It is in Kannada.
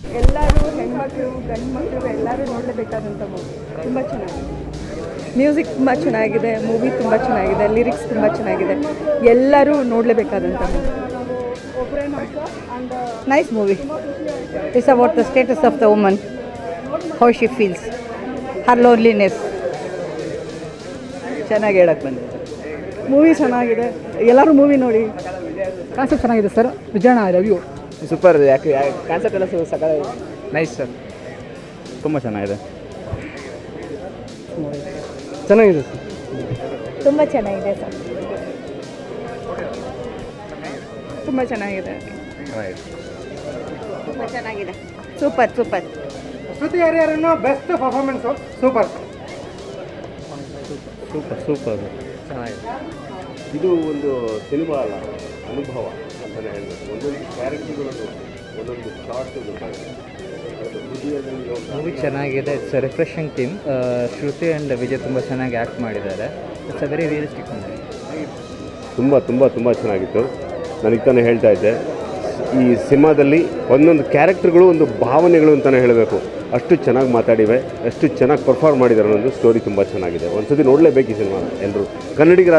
ಎಲ್ಲರೂ ಹೆಣ್ಮಕ್ಳು ಗಂಡು ಮಕ್ಕಳು ಎಲ್ಲರೂ ನೋಡಲೇಬೇಕಾದಂಥ ಮೂವಿ ತುಂಬ ಚೆನ್ನಾಗಿದೆ ಮ್ಯೂಸಿಕ್ ತುಂಬ ಚೆನ್ನಾಗಿದೆ ಮೂವಿ ತುಂಬ ಚೆನ್ನಾಗಿದೆ ಲಿರಿಕ್ಸ್ ತುಂಬ ಚೆನ್ನಾಗಿದೆ ಎಲ್ಲರೂ ನೋಡಲೇಬೇಕಾದಂಥ movie Nice movie. It's about the status of the woman, how she feels, her loneliness. ಚೆನ್ನಾಗಿ ಹೇಳಕ್ಕೆ ಬಂದಿದೆ ಮೂವಿ ಚೆನ್ನಾಗಿದೆ ಎಲ್ಲರೂ ಮೂವಿ ನೋಡಿ ಕಾನ್ಸೆಪ್ಟ್ ಚೆನ್ನಾಗಿದೆ ಸರ್ ವಿಜಯಣ್ಣ ಐ ಲವ್ ಯು ಸೂಪರ್ ಯಾಕೆ ಕಾನ್ಸೆಪ್ಟ್ ಎಲ್ಲ ಸಕಲ ನೈಸ್ ಸರ್ ತುಂಬ ಚೆನ್ನಾಗಿದೆ ಚೆನ್ನಾಗಿದೆ ತುಂಬ ಚೆನ್ನಾಗಿದೆ ಸರ್ ತುಂಬ ಚೆನ್ನಾಗಿದೆ ತುಂಬ ಚೆನ್ನಾಗಿದೆ ಸೂಪರ್ ಸೂಪರ್ ಶ್ರುತಿ ಹರಿಹರನ್ನು best performance super super super ಇದು ಒಂದು ಸಿನಿಮಾ ಅಲ್ಲ ಅನುಭವ ಅಂತಲೇ ಹೇಳಬೇಕು ಒಂದೊಂದು ಕ್ಯಾರೆಕ್ಟರ್ಗಳು ಒಂದೊಂದು ಶಾರ್ಟ್ ಅದು ಹೃದಯದಲ್ಲಿ ಒಂದು ಮೂವಿ ಚೆನ್ನಾಗಿದೆ it's refreshing team Shruti and Vijay ತುಂಬ ಚೆನ್ನಾಗಿ ಆ್ಯಕ್ಟ್ ಮಾಡಿದ್ದಾರೆ it's a very realistic movie ತುಂಬ ತುಂಬ ತುಂಬ ಚೆನ್ನಾಗಿತ್ತು ನನಗೆ ತಾನೇ ಹೇಳ್ತಾ ಇದ್ದೆ ಈ ಸಿನಿಮಾದಲ್ಲಿ ಒಂದೊಂದು ಕ್ಯಾರೆಕ್ಟರ್ಗಳು ಒಂದು ಭಾವನೆಗಳು ಅಂತಲೇ ಹೇಳಬೇಕು ಅಷ್ಟು ಚೆನ್ನಾಗಿ ಮಾತಾಡಿವೆ ಅಷ್ಟು ಚೆನ್ನಾಗಿ ಪರ್ಫಾರ್ಮ್ ಮಾಡಿದ್ದಾರೆ ಅನ್ನೋದು ಸ್ಟೋರಿ ತುಂಬ ಚೆನ್ನಾಗಿದೆ ಒಂದ್ಸತಿ ನೋಡಲೇಬೇಕು ಈ ಸಿನಿಮಾ ಎಲ್ಲರೂ ಕನ್ನಡಿಗರ